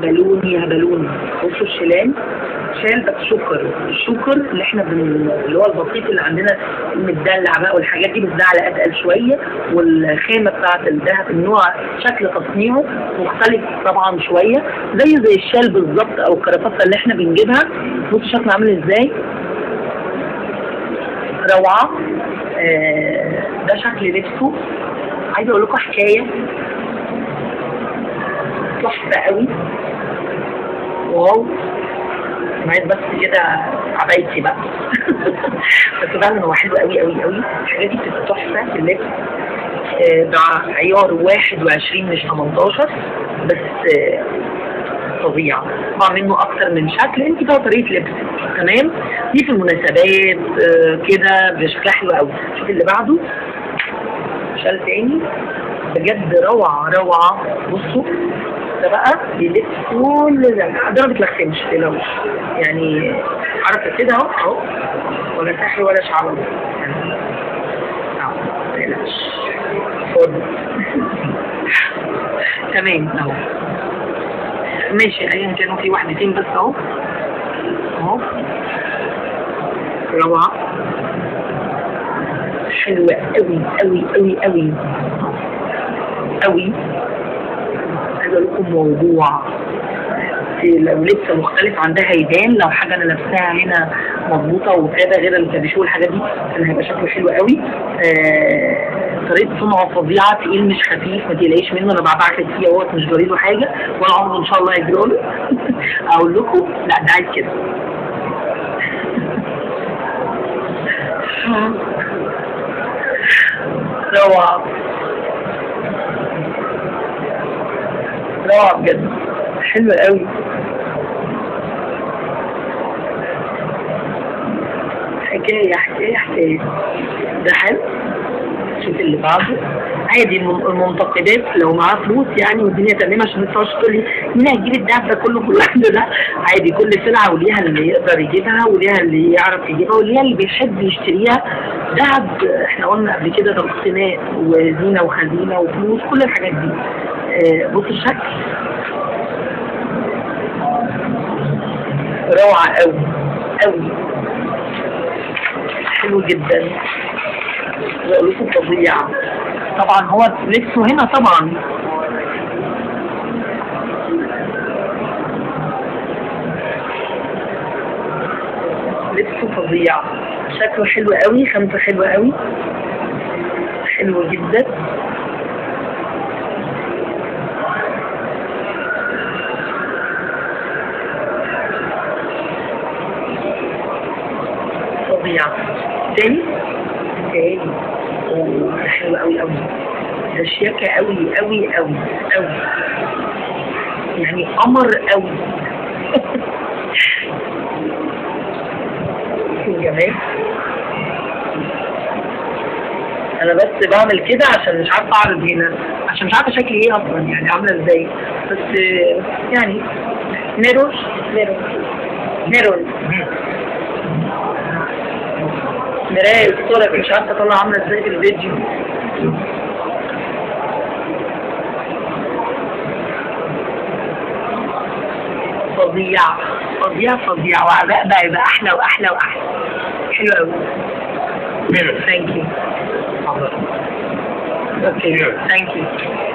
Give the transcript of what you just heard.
يهبلوني يهبلوني بصوا الشيلان شال بس شكر الشكر اللي احنا بن... اللي هو البسيط اللي عندنا المدلع بقى والحاجات دي بس ده على اتقل شويه والخامه بتاعت الذهب النوع شكل تصنيعه مختلف طبعا شويه زي زي الشال بالظبط او الكرافته اللي احنا بنجيبها بصوا شكله عامل ازاي روعه آه ده شكل لبسه عايزه اقول لكم حكايه تحفه قوي واو معايا بس كده عبايتي بقى بس فعلا هو حلو قوي قوي قوي الحاجات دي بتبقى تحفه في اللبس آه، ده عيار 21 مش 18 بس آه، فظيع طبعا منه اكتر من شكل انت بقى طريقه لبس تمام دي في المناسبات آه، كده بشكلها حلو قوي شوف اللي بعده شال تاني بجد روعه روعه بصوا ده بقى بيلف كل ده ده ما بتلخمش تقلقوش يعني عرفت كده اهو اهو ولا سحر ولا شعر يعني اهو ما تقلقش خد تمام اهو ماشي ايا كانوا في واحدتين بس اهو اهو روعة حلوة قوي قوي قوي قوي قوي عايزة اقول لكم موضوع لو لبس مختلف عندها هيبان لو حاجة انا لابساها هنا مظبوطة وكده غير الكابيشو والحاجات دي كان هيبقى شكله حلو قوي آه طريقة صنعه فظيعة تقيل مش خفيف ما تقلقيش منه انا بعت لك فيه اهوت مش جاري له حاجة ولا عمره ان شاء الله هيجرى له اقول لكم لا ده عايز كده روعة روعة بجد حلوة قوي حكاية حكاية حكاية ده حلو شوف اللي بعده عادي الم- المنتقدات لو معاه فلوس يعني والدنيا تمام عشان ما تقعدش تقول لي مين هيجيب الدهب ده كله كل واحد ده عادي كل سلعه وليها اللي يقدر يجيبها وليها اللي يعرف يجيبها وليها اللي بيحب يشتريها دهب احنا قلنا قبل كده ده اقتناء وزينه وخزينه وفلوس كل الحاجات دي آه، بص الشكل روعه قوي قوي حلو جدا لكم فظيع طبعا هو لبسه هنا طبعا لبسه فظيع شكله حلو قوي خامته حلوة قوي حلو جدا فظيع تاني تاني اوه ده حلو قوي قوي ده شياكة قوي قوي قوي قوي يعني قمر قوي جمال انا بس بعمل كده عشان مش عارفه اعرض هنا عشان مش عارفه شكلي ايه اصلا يعني عامله ازاي بس يعني ميرور ميرور ميرور مراية الصورة مش عارفة اطلع عاملة ازاي في الفيديو فظيع فظيع فظيع وعباء بقى يبقى احلى واحلى واحلى حلو قوي ثانك يو اوكي ثانك يو